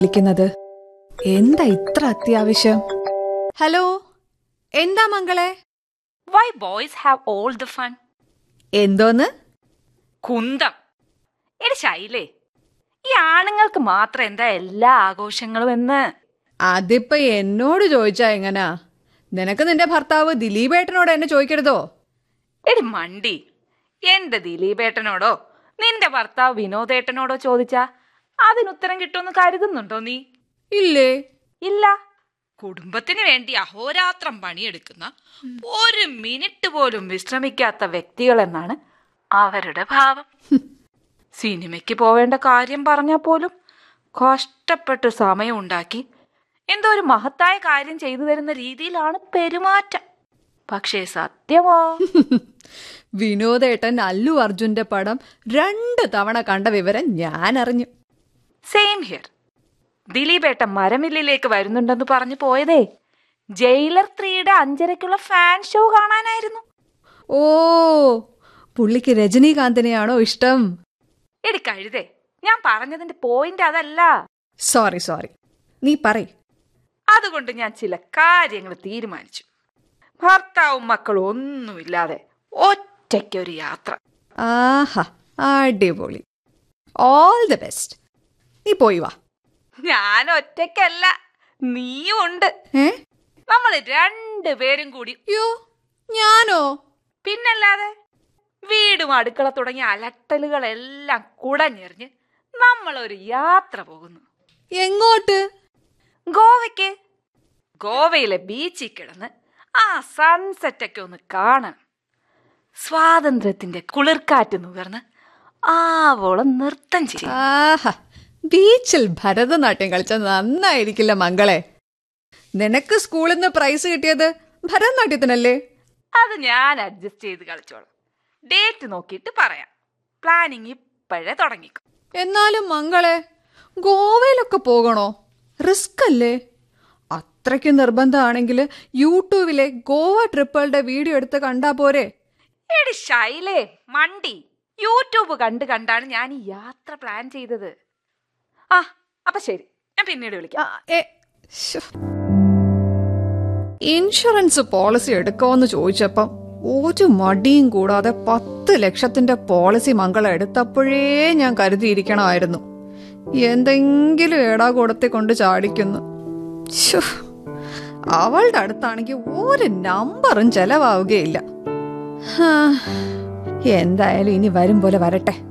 വിളിക്കുന്നത് എന്താ ഇത്ര അത്യാവശ്യം ഹലോ എന്താ മംഗളെ Why boys have all the fun? എന്തോന്ന് കുന്തം എടി ശൈലേ ഈ ആണുങ്ങൾക്ക് മാത്രം എന്താ എല്ലാ ആഘോഷങ്ങളും എന്ന് അതിപ്പോ എന്നോട് ചോദിച്ചാ എങ്ങനാ നിനക്ക് നിന്റെ ഭർത്താവ് ദിലീപേട്ടനോട് എന്നെ ചോദിക്കരുതോ എടി മണ്ടി എന്റെ ദിലീപേട്ടനോടോ നിന്റെ ഭർത്താവ് വിനോദേട്ടനോടോ ചോദിച്ചാ അതിനുത്തരം കിട്ടുമെന്ന് കരുതുന്നുണ്ടോ നീ ഇല്ലേ ഇല്ല കുടുംബത്തിന് വേണ്ടി അഹോരാത്രം പണിയെടുക്കുന്ന ഒരു മിനിറ്റ് പോലും വിശ്രമിക്കാത്ത വ്യക്തികളെന്നാണ് അവരുടെ ഭാവം സിനിമയ്ക്ക് പോവേണ്ട കാര്യം പറഞ്ഞാൽ പോലും കഷ്ടപ്പെട്ട് സമയം ഉണ്ടാക്കി എന്തോ ഒരു മഹത്തായ കാര്യം ചെയ്തു തരുന്ന രീതിയിലാണ് പെരുമാറ്റം പക്ഷേ സത്യമോ വിനോദേട്ടൻ അല്ലു അർജുന്റെ പടം രണ്ട് തവണ കണ്ട വിവരം ഞാൻ അറിഞ്ഞു സെയിം ഹിയർ ദിലീപേട്ടൻ മരമില്ലിലേക്ക് വരുന്നുണ്ടെന്ന് പറഞ്ഞു പോയതേ ജയിലർ ത്രീയുടെ അഞ്ചരയ്ക്കുള്ള ഫാൻ ഷോ കാണാനായിരുന്നു ഓ പുള്ളിക്ക് രജനീകാന്തിനെയാണോ ഇഷ്ടം എടി കഴുതേ ഞാൻ പറഞ്ഞതിന്റെ പോയിന്റ് അതല്ല സോറി സോറി നീ പറയ് അതുകൊണ്ട് ഞാൻ ചില കാര്യങ്ങൾ തീരുമാനിച്ചു ഭർത്താവും മക്കളും ഒന്നുമില്ലാതെ ഒറ്റയ്ക്കൊരു യാത്ര ആഹാ അടിപൊളി ഓൾ ദി ബെസ്റ്റ് നീ പോയി വാ ഞാൻ ഒറ്റയ്ക്കല്ല നീയും ഉണ്ട് ഏ നമ്മൾ രണ്ടുപേരും കൂടി യോ ഞാനോ പിന്നല്ലാതെ വീടും അടുക്കള തുടങ്ങിയ അലട്ടലുകളെല്ലാം കുടഞ്ഞെറിഞ്ഞ് നമ്മളൊരു യാത്ര പോകുന്നു എങ്ങോട്ട് ഗോവയ്ക്ക് ഗോവയിലെ ബീച്ചിൽ കിടന്ന് ആ സൺസെറ്റ് ഒക്കെ ഒന്ന് കാണണം സ്വാതന്ത്ര്യത്തിന്റെ കുളിർക്കാറ്റ് നുകർന്ന് ആവോളം നൃത്തം ചെയ്യും ആഹാ ബീച്ചിൽ ഭരതനാട്യം കളിച്ച നന്നായിരിക്കില്ല മംഗളെ നിനക്ക് സ്കൂളിൽ നിന്ന് പ്രൈസ് കിട്ടിയത് ഭരതനാട്യത്തിനല്ലേ അത് ഞാൻ അഡ്ജസ്റ്റ് ചെയ്ത് കളിച്ചോളാം ഡേറ്റ് നോക്കിയിട്ട് പറയാം പ്ലാനിങ് ഇപ്പോഴേ തുടങ്ങിക്കും എന്നാലും മംഗളെ ഗോവയിലൊക്കെ പോകണോ റിസ്ക് അല്ലേ അത്രയ്ക്ക് നിർബന്ധമാണെങ്കിൽ യൂട്യൂബിലെ ഗോവ ട്രിപ്പുകളുടെ വീഡിയോ എടുത്ത് കണ്ടാ പോരെ എടി ശൈലേ മണ്ടി യൂട്യൂബ് കണ്ട് കണ്ടാണ് ഞാൻ ഈ യാത്ര പ്ലാൻ ചെയ്തത് ആ അപ്പൊ ശരി ഞാൻ പിന്നീട് വിളിക്കാം ആ, ഏ, ശ്ശോ. ഇൻഷുറൻസ് പോളിസി എടുക്കാമെന്ന് ചോദിച്ചപ്പം ഒരു മടിയും കൂടാതെ പത്ത് ലക്ഷത്തിന്റെ പോളിസി മംഗള എടുത്തപ്പോഴേ ഞാൻ കരുതിയിരിക്കണമായിരുന്നു എന്തെങ്കിലും ഏടാകൂടത്തെ കൊണ്ട് ചാടിക്കുന്നു ശ്ശോ. അവളുടെ അടുത്താണെങ്കിൽ ഒരു നമ്പറും ചെലവാവുകയില്ല ഹാ, എന്തായാലും ഇനി വരും പോലെ വരട്ടെ